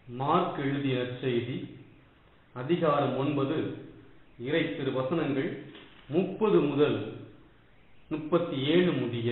mark எழுதிய செய்தி அதிகாரம் ஒன்பது இறை திரு வசனங்கள் முப்பது முதல் முப்பத்தி ஏழு முடிய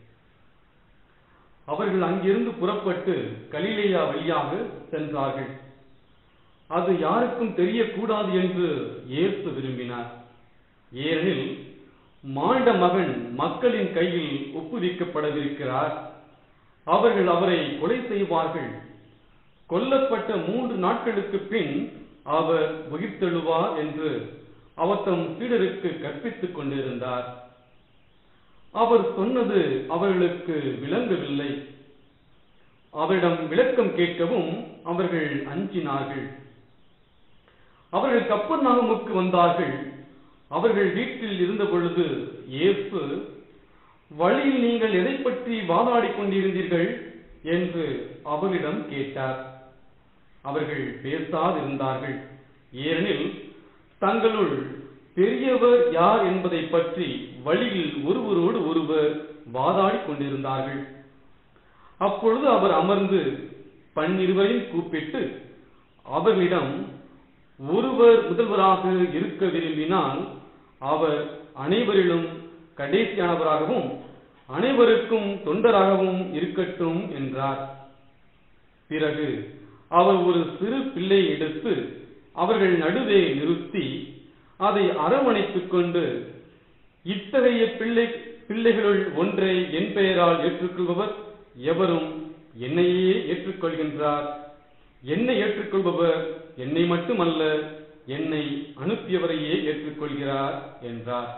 அவர்கள் அங்கிருந்து புறப்பட்டு கலிலேயா வழியாக சென்றார்கள் அது யாருக்கும் தெரியக்கூடாது என்று இயேசு விரும்பினார் ஏனெனில் மாண்ட மகன் மக்களின் கையில் ஒப்புவிக்கப்படவிருக்கிறார் அவர்கள் அவரை கொலை செய்வார்கள் கொல்லப்பட்ட மூன்று நாட்களுக்கு பின் அவர் உயிர்த்தெழுவார் என்று அவர் தம் சீடருக்கு கற்பித்துக் கொண்டிருந்தார் அவர் சொன்னது அவர்களுக்கு விளங்கவில்லை அவரிடம் விளக்கம் கேட்கவும் அவர்கள் அஞ்சினார்கள் அவர்கள் கப்பர் நகமுக்கு வந்தார்கள் அவர்கள் வீட்டில் இருந்த பொழுது இயேசு வழியில் நீங்கள் எதை பற்றி வாதாடிக் கொண்டிருந்தீர்கள் என்று அவரிடம் கேட்டார் அவர்கள் பேசாதிருந்தார்கள் ஏனெனில் தங்களுள் பெரியவர் யார் என்பதை பற்றி வழியில் ஒருவரோடு ஒருவர் வாதாடிக் கொண்டிருந்தார்கள் அப்பொழுது அவர் அமர்ந்து பன்னிருவரையும் கூப்பிட்டு அவர்களிடம் ஒருவர் முதல்வராக இருக்க விரும்பினால் அவர் அனைவரிலும் கடைசியானவராகவும் அனைவருக்கும் தொண்டராகவும் இருக்கட்டும் என்றார் பிறகு அவர் ஒரு சிறு பிள்ளை எடுத்து அவர்கள் நடுவே நிறுத்தி அதை அரவணைத்துக் கொண்டு இத்தகைய பிள்ளை பிள்ளைகளுள் ஒன்றை என் பெயரால் ஏற்றுக்கொள்பவர் எவரும் என்னையே ஏற்றுக்கொள்கின்றார் என்னை ஏற்றுக்கொள்பவர் என்னை மட்டுமல்ல என்னை அனுப்பியவரையே ஏற்றுக்கொள்கிறார் என்றார்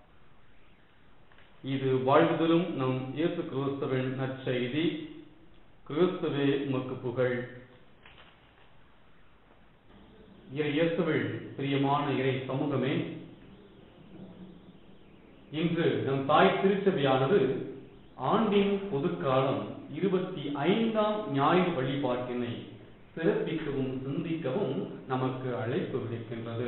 இது வாழ்வு தரும் நம் இயேசு கிறிஸ்துவின் நற்செய்தி கிறிஸ்துவே உமக்கு புகழ் இறை இயேசுவில் பிரியமான இறை சமூகமே இன்று நம் தாய் திருச்சபையானது ஆண்டின் பொதுக்காலம் இருபத்தி ஐந்தாம் ஞாயிறு வழிபாட்டினை சிறப்பிக்கவும் சிந்திக்கவும் நமக்கு அழைப்பு விடுக்கின்றது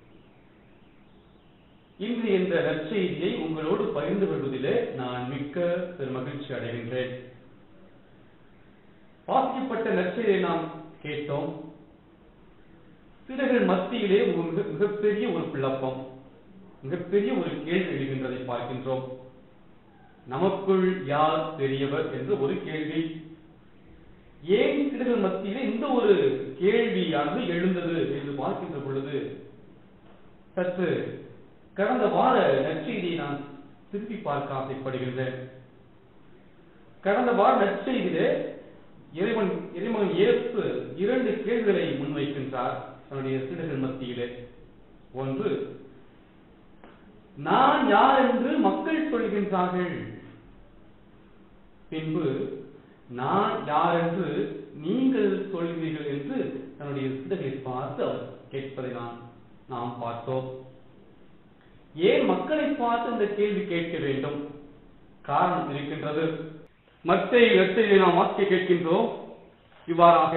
இன்று என்ற நற்செய்தியை உங்களோடு பகிர்ந்து கொள்வதிலே நான் மிக்க பெருமகிழ்ச்சி அடைகின்றேன் வாசிக்கப்பட்ட நற்செய்தியை நாம் கேட்டோம் சிலர்கள் மத்தியிலே ஒரு மிக மிகப்பெரிய ஒரு குழப்பம் மிகப்பெரிய ஒரு கேள்வி எழுகின்றதை பார்க்கின்றோம் நமக்குள் யார் பெரியவர் என்று ஒரு கேள்வி ஏன் சிலர்கள் மத்தியிலே இந்த ஒரு கேள்வியானது எழுந்தது என்று பார்க்கின்ற பொழுது சற்று கடந்த வார நற்செய்தியை நான் திருப்பி பார்க்க ஆசைப்படுகின்றேன் கடந்த வார நற்செய்தியிலே இறைவன் இறைமகன் இயேசு இரண்டு கேள்விகளை முன்வைக்கின்றார் தன்னுடைய சீடர்கள் மத்தியிலே ஒன்று நான் யார் என்று மக்கள் சொல்கின்றார்கள் பின்பு நான் யார் என்று நீங்கள் சொல்கிறீர்கள் என்று தன்னுடைய சீடர்களை பார்த்து அவர் கேட்பதை நான் நாம் பார்த்தோம் ஏன் மக்களை பார்த்து இந்த கேள்வி கேட்க வேண்டும் காரணம் இருக்கின்றது மத்திய இடத்தை நாம் வாக்கிய கேட்கின்றோம் இவ்வாறாக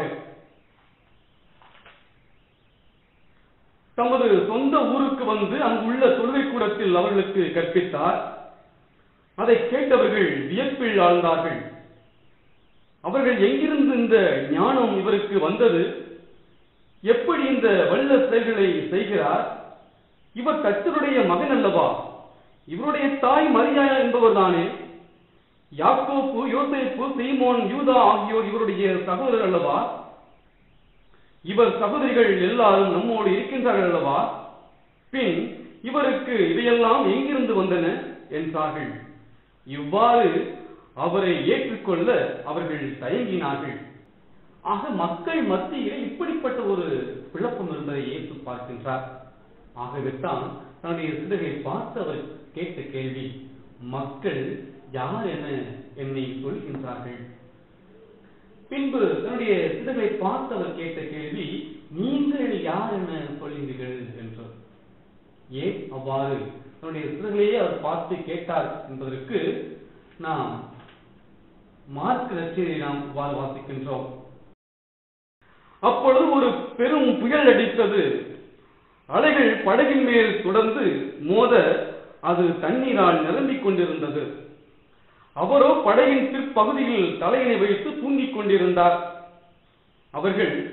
தமது சொந்த ஊருக்கு வந்து அங்குள்ள தொழுகை கூடத்தில் அவர்களுக்கு கற்பித்தார் அதை கேட்டவர்கள் வியப்பில் ஆழ்ந்தார்கள் அவர்கள் எங்கிருந்து இந்த ஞானம் இவருக்கு வந்தது எப்படி இந்த வல்ல செயல்களை செய்கிறார் இவர் கத்தருடைய மகன் அல்லவா இவருடைய தாய் மரியா என்பவர் தானே யாக்கோப்பு யோசேப்பு சீமோன் யூதா ஆகியோர் இவருடைய சகோதரர் அல்லவா இவர் சகோதரிகள் எல்லாரும் நம்மோடு இருக்கின்றார்கள் அல்லவா பின் இவருக்கு இவையெல்லாம் எங்கிருந்து வந்தன என்றார்கள் இவ்வாறு அவரை ஏற்றுக்கொள்ள அவர்கள் தயங்கினார்கள் ஆக மக்கள் மத்தியில் இப்படிப்பட்ட ஒரு குழப்பம் இருந்ததை ஏற்று பார்க்கின்றார் ஆகவேத்தான் தன்னுடைய சிறுகை பார்த்து அவர் கேட்ட கேள்வி மக்கள் யார் என என்னை சொல்கின்றார்கள் பின்பு தன்னுடைய சிறுகளை பார்த்து அவர் கேட்ட கேள்வி நீங்கள் யார் என சொல்கிறீர்கள் என்று ஏன் அவ்வாறு தன்னுடைய சிறுகளையே அவர் பார்த்து கேட்டார் என்பதற்கு நாம் மார்க் நச்சரியை நாம் இவ்வாறு வாசிக்கின்றோம் அப்பொழுது ஒரு பெரும் புயல் அடித்தது அலைகள் படகின் மேல் தொடர்ந்து மோத அது தண்ணீரால் நிரம்பிக் கொண்டிருந்தது அவரோ படகின் பிற்பகுதியில் தலையினை வைத்து தூங்கிக் கொண்டிருந்தார் அவர்கள்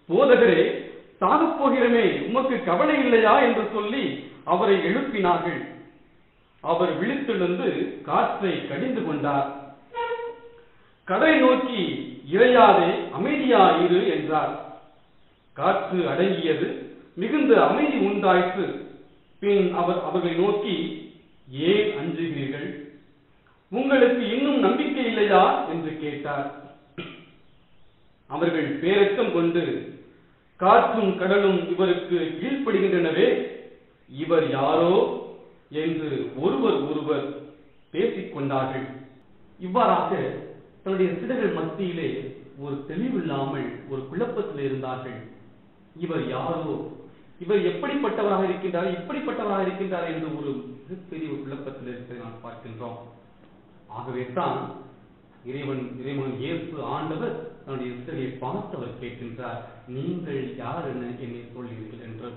போதகரே சாகப் போகிறமே உமக்கு கவலை இல்லையா என்று சொல்லி அவரை எழுப்பினார்கள் அவர் விழித்தெழுந்து காற்றை கடிந்து கொண்டார் கடலை நோக்கி இறையாதே அமைதியா இரு என்றார் காற்று அடங்கியது மிகுந்த அமைதி உண்டாயிற்று பின் அவர் அவர்களை நோக்கி ஏன் அஞ்சுகிறீர்கள் உங்களுக்கு இன்னும் நம்பிக்கை இல்லையா என்று கேட்டார் அவர்கள் பேரக்கம் கொண்டு காற்றும் கடலும் இவருக்கு கீழ்ப்படுகின்றனவே இவர் யாரோ என்று ஒருவர் ஒருவர் பேசிக் கொண்டார்கள் இவ்வாறாக தன்னுடைய சிடர்கள் மத்தியிலே ஒரு தெளிவில்லாமல் ஒரு குழப்பத்தில் இருந்தார்கள் இவர் யாரோ இவர் எப்படிப்பட்டவராக இருக்கின்றார் இப்படிப்பட்டவராக இருக்கின்றார் என்று ஒரு மிகப்பெரிய ஒரு குழப்பத்தில் இருப்பதை நாம் பார்க்கின்றோம் ஆகவே தான் இறைவன் இறைவன் இயேசு ஆண்டவர் தன்னுடைய இஸ்ரேலை பார்த்து அவர் கேட்கின்றார் நீங்கள் யார் என என்னை சொல்கிறீர்கள் என்று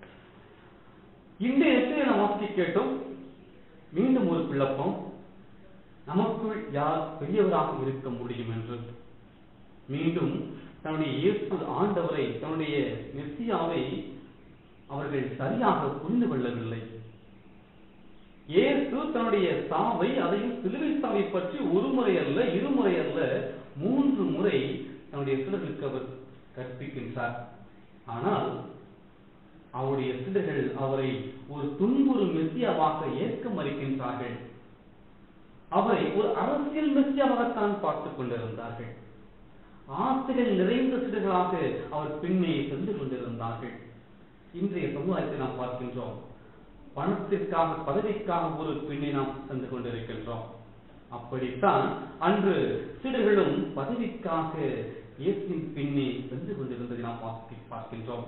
இந்த இடத்தை நாம் வாசிக்க கேட்டோம் மீண்டும் ஒரு குழப்பம் நமக்குள் யார் பெரியவராக இருக்க முடியும் என்று மீண்டும் தன்னுடைய இயேசு ஆண்டவரை தன்னுடைய மெஸ்ஸியாவை அவர்கள் சரியாக புரிந்து கொள்ளவில்லை இயேசு தன்னுடைய சாவை அதையும் சிலுவை சாவை பற்றி ஒரு முறை அல்ல இருமுறை அல்ல மூன்று முறை தன்னுடைய சிலர்களுக்கு அவர் கற்பிக்கின்றார் ஆனால் அவருடைய சிலர்கள் அவரை ஒரு துன்புறு மெஸ்ஸியாவாக ஏற்க மறுக்கின்றார்கள் அவரை ஒரு அரசியல் மெஸ்ஸியாவாகத்தான் பார்த்துக் கொண்டிருந்தார்கள் ஆசைகள் நிறைந்த சிலர்களாக அவர் பின்னே சென்று கொண்டிருந்தார்கள் இன்றைய சமுதாயத்தை நாம் பார்க்கின்றோம் பணத்திற்காக பதவிக்காக ஒரு பெண்ணை நாம் சென்று கொண்டிருக்கின்றோம் அப்படித்தான் அன்று சிறுகளும் பதவிக்காக இயேசுவின் பின்னே சென்று கொண்டிருந்ததை நாம் வாசிக்க பார்க்கின்றோம்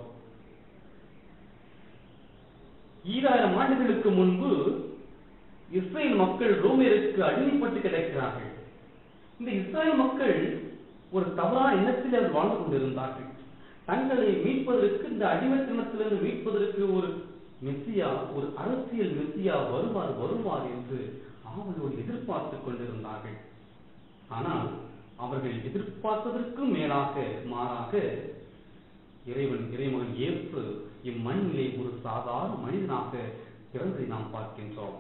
ஈராயிரம் ஆண்டுகளுக்கு முன்பு இஸ்ரேல் மக்கள் ரோமியருக்கு அடிமைப்பட்டு கிடக்கிறார்கள் இந்த இஸ்ரேல் மக்கள் ஒரு தவறான எண்ணத்தில் அவர் வாழ்ந்து கொண்டிருந்தார்கள் தங்களை மீட்பதற்கு இந்த அடிமைத்தனத்திலிருந்து மீட்பதற்கு ஒரு மெஸ்ஸியா ஒரு அரசியல் மெஸ்ஸியா வருவார் வருவார் என்று ஆவலோடு எதிர்பார்த்துக் கொண்டிருந்தார்கள் ஆனால் அவர்கள் எதிர்பார்த்ததற்கும் மேலாக மாறாக இறைவன் இறைமகன் இயேசு இம்மண்ணிலே ஒரு சாதாரண மனிதனாக பிறந்ததை நாம் பார்க்கின்றோம்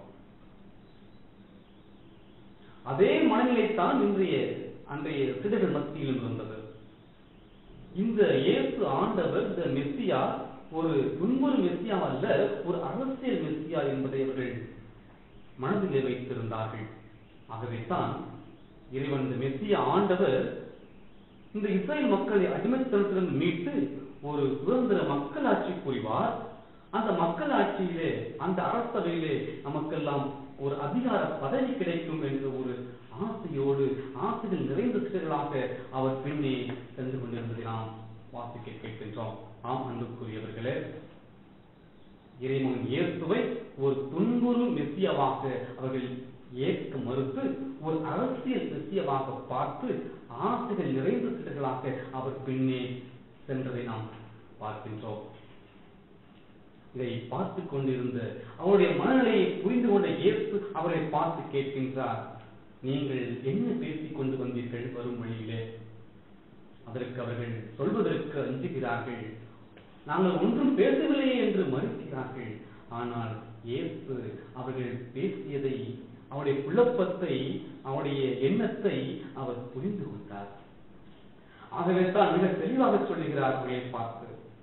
அதே மனநிலைத்தான் இன்றைய அன்றைய சிறுகள் மத்தியிலும் இருந்தது இந்த இயேசு ஆண்டவர் இந்த மெஸ்ஸியா ஒரு துன்பொரு மெஸ்ஸியா அல்ல ஒரு அரசியல் மெஸ்ஸியா என்பதை அவர்கள் மனதிலே வைத்திருந்தார்கள் ஆகவே தான் இறைவன் இந்த மெஸ்ஸியா ஆண்டவர் இந்த இஸ்ரேல் மக்களை அடிமைத்தனத்திலிருந்து மீட்டு ஒரு சுதந்திர மக்களாட்சி புரிவார் அந்த மக்களாட்சியிலே அந்த அரசவையிலே நமக்கெல்லாம் ஒரு அதிகார பதவி கிடைக்கும் என்ற ஒரு ஆசையோடு ஆசைகள் நிறைந்த சிலர்களாக அவர் பின்னே சென்று கொண்டிருந்ததை நாம் வாசிக்க கேட்கின்றோம் ஆம் அன்புக்குரியவர்களே இறைமகன் இயேசுவை ஒரு துன்புறு மெஸ்ஸியாவாக அவர்கள் ஏற்க மறுத்து ஒரு அரசியல் மெஸ்ஸியாவாக பார்த்து ஆசைகள் நிறைந்த சிலர்களாக அவர் பின்னே சென்றதை நாம் பார்க்கின்றோம் இதை பார்த்து கொண்டிருந்த அவருடைய மனநிலையை புரிந்து கொண்ட இயேசு அவரை பார்த்து கேட்கின்றார் நீங்கள் என்ன பேசிக் கொண்டு வந்தீர்கள் வரும் வழியிலே அதற்கு அவர்கள் சொல்வதற்கு அஞ்சுகிறார்கள் நாங்கள் ஒன்றும் பேசவில்லையே என்று மறுக்கிறார்கள் ஆனால் இயேசு அவர்கள் பேசியதை அவருடைய குழப்பத்தை அவருடைய எண்ணத்தை அவர் புரிந்து கொண்டார் ஆகவே தான் மிக தெளிவாக சொல்லுகிறார் அவர்களை பார்த்து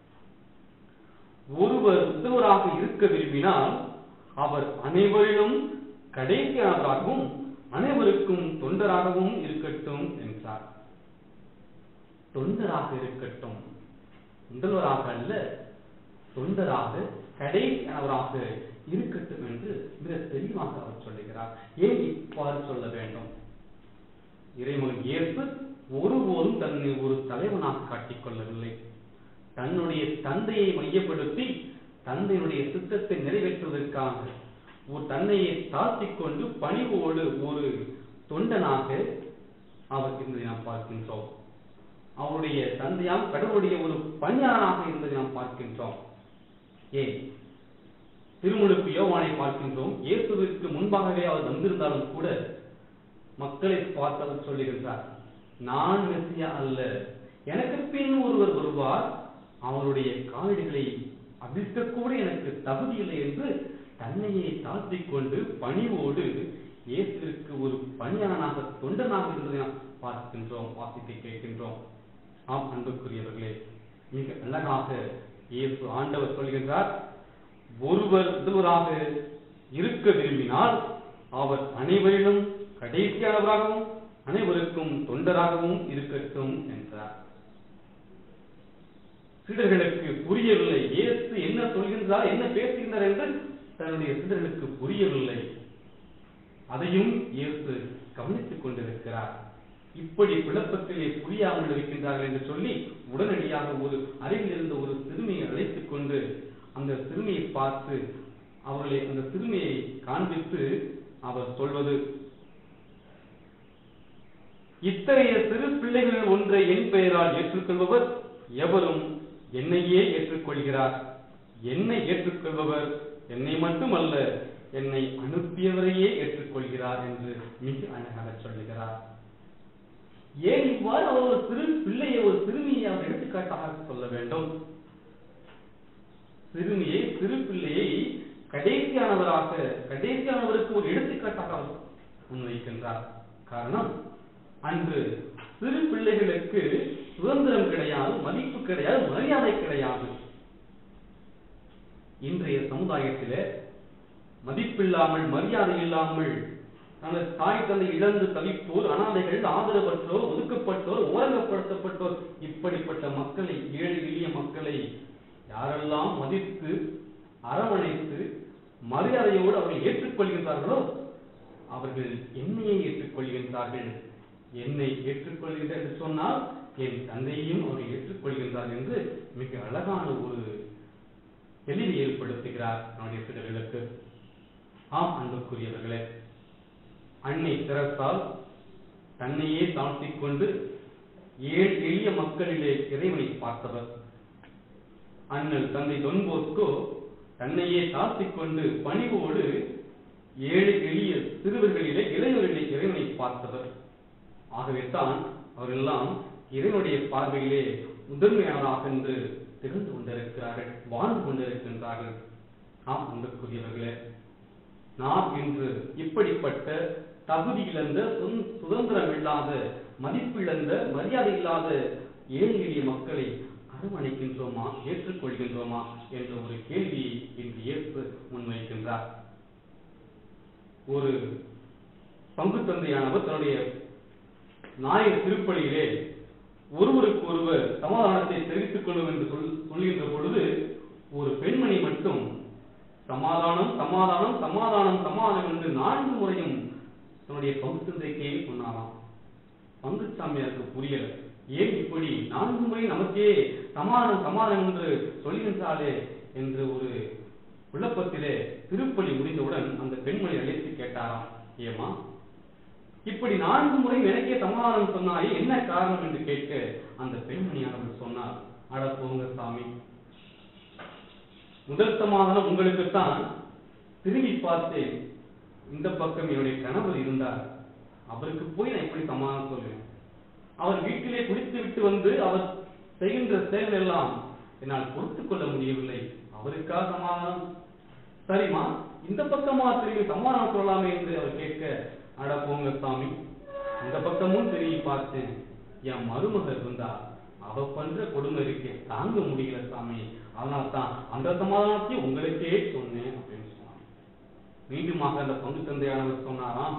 ஒருவர் உத்தவராக இருக்க விரும்பினால் அவர் அனைவரிலும் கடைசியானவராகவும் அனைவருக்கும் தொண்டராகவும் இருக்கட்டும் என்றார் தொண்டராக இருக்கட்டும் முதல்வராக அல்ல தொண்டராக கடைசியானவராக இருக்கட்டும் என்று மிக தெளிவாக அவர் சொல்லுகிறார் ஏன் இவ்வாறு சொல்ல வேண்டும் இறைமகன் இயேசு ஒருபோதும் தன்னை ஒரு தலைவனாக காட்டிக் கொள்ளவில்லை தன்னுடைய தந்தையை மையப்படுத்தி தந்தையினுடைய சித்தத்தை நிறைவேற்றுவதற்காக ஒரு தன்னையை தாழ்த்திக் கொண்டு பணிவோடு ஒரு தொண்டனாக அவர் இருந்ததை நாம் பார்க்கின்றோம் அவருடைய தந்தையாம் கடவுளுடைய ஒரு பணியாளனாக இருந்ததை நாம் பார்க்கின்றோம் ஏன் திருமுழுக்கு யோவானை பார்க்கின்றோம் இயேசுவிற்கு முன்பாகவே அவர் வந்திருந்தாலும் கூட மக்களை பார்த்து அவர் சொல்லுகின்றார் நான் மெஸ்ஸியா அல்ல எனக்கு பின் ஒருவர் வருவார் அவருடைய காலடிகளை அவிழ்க்கக்கூட எனக்கு தகுதி இல்லை என்று தன்னையே தாழ்த்திக் கொண்டு பணிவோடு இயேசுவிற்கு ஒரு பணியாளனாக தொண்டனாக இருந்ததை நாம் பார்க்கின்றோம் வாசிக்க கேட்கின்றோம் ஆம் அன்புக்குரியவர்களே மிக அழகாக இயேசு ஆண்டவர் சொல்கின்றார் ஒருவர் ஒருவராக இருக்க விரும்பினால் அவர் அனைவரிலும் கடைசியானவராகவும் அனைவருக்கும் தொண்டராகவும் இருக்கட்டும் என்றார் சீடர்களுக்கு புரியவில்லை இயேசு என்ன சொல்கின்றார் என்ன பேசுகின்றார் என்று தன்னுடைய சீடர்களுக்கு புரியவில்லை அதையும் இயேசு கவனித்துக் கொண்டிருக்கிறார் இப்படி குழப்பத்திலே புரியாமல் இருக்கின்றார்கள் என்று சொல்லி உடனடியாக ஒரு அருகில் இருந்த ஒரு சிறுமியை அழைத்துக் கொண்டு அந்த சிறுமியை பார்த்து அவர்களை அந்த சிறுமியை காண்பித்து அவர் சொல்வது இத்தகைய சிறு பிள்ளைகள் ஒன்றை என் பெயரால் ஏற்றுக்கொள்பவர் எவரும் என்னையே ஏற்றுக்கொள்கிறார் என்னை ஏற்றுக்கொள்பவர் என்னை மட்டுமல்ல என்னை அனுப்பியவரையே ஏற்றுக்கொள்கிறார் என்று மிக அழகாக சொல்லுகிறார் ஏன் இவ்வாறு அவர் ஒரு சிறு பிள்ளையை ஒரு சிறுமியை அவர் எடுத்துக்காட்டாக சொல்ல வேண்டும் சிறுமியை சிறு பிள்ளையை கடைசியானவராக கடைசியானவருக்கு ஒரு எடுத்துக்காட்டாக அவர் முன்வைக்கின்றார் காரணம் அன்று சிறு பிள்ளைகளுக்கு சுதந்திரம் கிடையாது மதிப்பு கிடையாது மரியாதை கிடையாது இன்றைய சமுதாயத்திலே மதிப்பில்லாமல் மரியாதை இல்லாமல் தனது தாய் தந்தை இழந்து தவிப்போர் அனாதைகள் ஆதரவற்றோர் ஒதுக்கப்பட்டோர் ஓரங்கப்படுத்தப்பட்டோர் இப்படிப்பட்ட மக்களை ஏழை எளிய மக்களை யாரெல்லாம் மதித்து அரவணைத்து மரியாதையோடு அவர்கள் ஏற்றுக்கொள்கின்றார்களோ அவர்கள் என்னையே ஏற்றுக்கொள்கின்றார்கள் என்னை ஏற்றுக்கொள்கின்ற என்று சொன்னால் என் தந்தையையும் அவர்கள் ஏற்றுக்கொள்கின்றார் என்று மிக அழகான ஒரு தெளிவை ஏற்படுத்துகிறார் நம்முடைய சிலர்களுக்கு ஆம் அன்புக்குரியவர்களே அன்னை திறத்தால் தன்னையே தாழ்த்திக் கொண்டு ஏழு எளிய மக்களிலே இறைவனை பார்த்தவர் அண்ணல் தந்தை தொன்போஸ்கோ தன்னையே தாழ்த்திக் கொண்டு பணிவோடு ஏழு எளிய சிறுவர்களிலே இளைஞர்களிலே இறைவனை பார்த்தவர் ஆகவே தான் அவரெல்லாம் இறைவனுடைய பார்வையிலே முதன்மையானவராக என்று திகழ்ந்து கொண்டிருக்கிறார்கள் வாழ்ந்து கொண்டிருக்கின்றார்கள் ஆம் அன்புக்குரியவர்களே நாம் இன்று இப்படிப்பட்ட தகுதி இழந்த சுதந்- சுதந்திரம் இல்லாத மதிப்பு இழந்த மரியாதை இல்லாத ஏழை எளிய மக்களை அரவணைக்கின்றோமா ஏற்றுக்கொள்கின்றோமா என்ற ஒரு கேள்வியை இன்று இயேசு முன்வைக்கின்றார் ஒரு பங்கு தந்தையானவர் தன்னுடைய நாயக திருப்பலியிலே ஒருவருக்கு ஒருவர் சமாதானத்தை தெரிவித்துக் கொள்ளும் என்று சொல் சொல்கின்ற பொழுது ஒரு பெண்மணி மட்டும் சமாதானம் சமாதானம் சமாதானம் சமாதானம் என்று நான்கு முறையும் தன்னுடைய பங்கு தந்தைக்கே சொன்னாராம் பங்குச்சாமியாருக்கு புரியல ஏன் இப்படி நான்கு முறை நமக்கே சமாதானம் சமாதானம் என்று சொல்கின்றாளே என்று ஒரு குழப்பத்திலே திருப்பலி முடிந்தவுடன் அந்த பெண்மணி அழைத்து கேட்டாராம் ஏமா இப்படி நான்கு முறை எனக்கே சமாதானம் சொன்னாயே என்ன காரணம் என்று கேட்க அந்த பெண்மணியானவர் சொன்னார் அட போங்க சாமி முதல் சமாதானம் உங்களுக்குத்தான் திரும்பி பார்த்தேன் இந்த பக்கம் என்னுடைய கணவர் இருந்தார் அவருக்கு போய் நான் எப்படி சமாதானம் சொல்லுவேன் அவர் வீட்டிலே குடித்து விட்டு வந்து அவர் செய்கின்ற செயல் எல்லாம் என்னால் பொறுத்துக் கொள்ள முடியவில்லை அவருக்கா சமாதானம் சரிம்மா இந்த பக்கமா திரும்பி சமாதானம் சொல்லலாமே என்று அவர் கேட்க அட போங்க சாமி இந்த பக்கமும் திரும்பி பார்த்தேன் என் மருமக இருந்தா அவ பண்ற கொடுமை இருக்கே தாங்க முடியல சாமி அதனால தான் அந்த சமாதானத்தையும் உங்களுக்கே சொன்னேன் அப்படின்னு சொன்னாங்க மீண்டுமாக அந்த பங்கு தந்தையானவர் சொன்னாராம்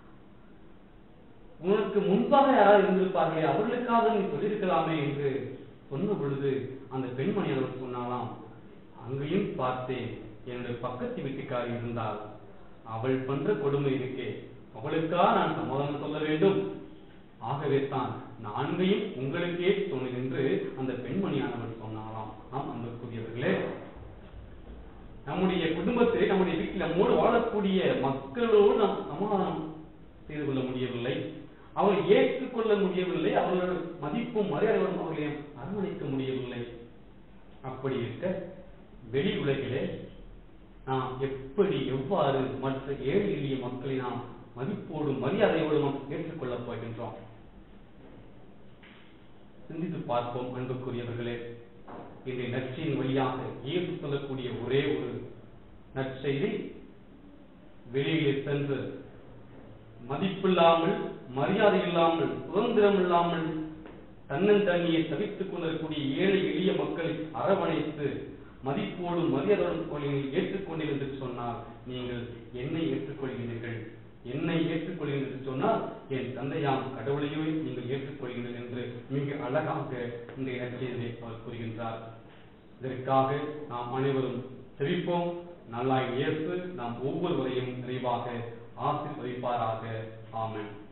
உனக்கு முன்பாக யாராவது இருந்திருப்பார்களே அவர்களுக்காக நீ சொல்லியிருக்கலாமே என்று சொன்ன பொழுது அந்த பெண்மணியானவர் சொன்னாலாம் அங்கேயும் பார்த்தேன் என்னுடைய பக்கத்து வீட்டுக்காரி இருந்தால் அவள் பண்ற கொடுமை இருக்கே அவளுக்கா நான் சமாதானம் சொல்ல வேண்டும் ஆகவே தான் நான்கையும் உங்களுக்கே சொன்னேன் என்று அந்த பெண்மணியானவர் சொன்னாராம் ஆம் அன்புக்குரியவர்களே நம்முடைய குடும்பத்தை நம்முடைய வீட்டில் நம்மோடு வாழக்கூடிய மக்களோடு நாம் சமாதானம் செய்து கொள்ள முடியவில்லை அவர்கள் ஏற்றுக்கொள்ள முடியவில்லை அவர்களோட மதிப்பும் மரியாதையும் அவர்களை அரவணைக்க முடியவில்லை அப்படி இருக்க வெளி உலகிலே நாம் எப்படி எவ்வாறு மற்ற ஏழை எளிய மக்களை நாம் மதிப்போடும் மரியாதையோடும் நாம் ஏற்றுக்கொள்ளப் போகின்றோம் சிந்தித்து பார்ப்போம் அன்புக்குரியவர்களே இந்த நற்செய்தியின் வழியாக இயேசு சொல்லக்கூடிய ஒரே ஒரு நற்செய்தி வெளியிலே சென்று மதிப்பில்லாமல் மரியாதை இல்லாமல் சுதந்திரம் இல்லாமல் தன்னந்தனியை தவித்துக் கொண்டிருக்கக்கூடிய ஏழை எளிய மக்களை அரவணைத்து மதிப்போடும் மரியாதையோடும் நீங்கள் ஏற்றுக்கொண்டீர்கள் என்று சொன்னால் நீங்கள் என்னை ஏற்றுக்கொள்கிறீர்கள் என்னை ஏற்றுக்கொள்கிறீர்கள் என்று சொன்னால் என் தந்தையாம் கடவுளையே நீங்கள் ஏற்றுக்கொள்கிறீர்கள் என்று மிக அழகாக இந்த நற்செய்தியை அவர் கூறுகின்றார் இதற்காக நாம் அனைவரும் செவிப்போம் நல்லாய் இயேசு நாம் ஒவ்வொருவரையும் நிறைவாக ஆசீர்வதிப்பாராக ஆமென்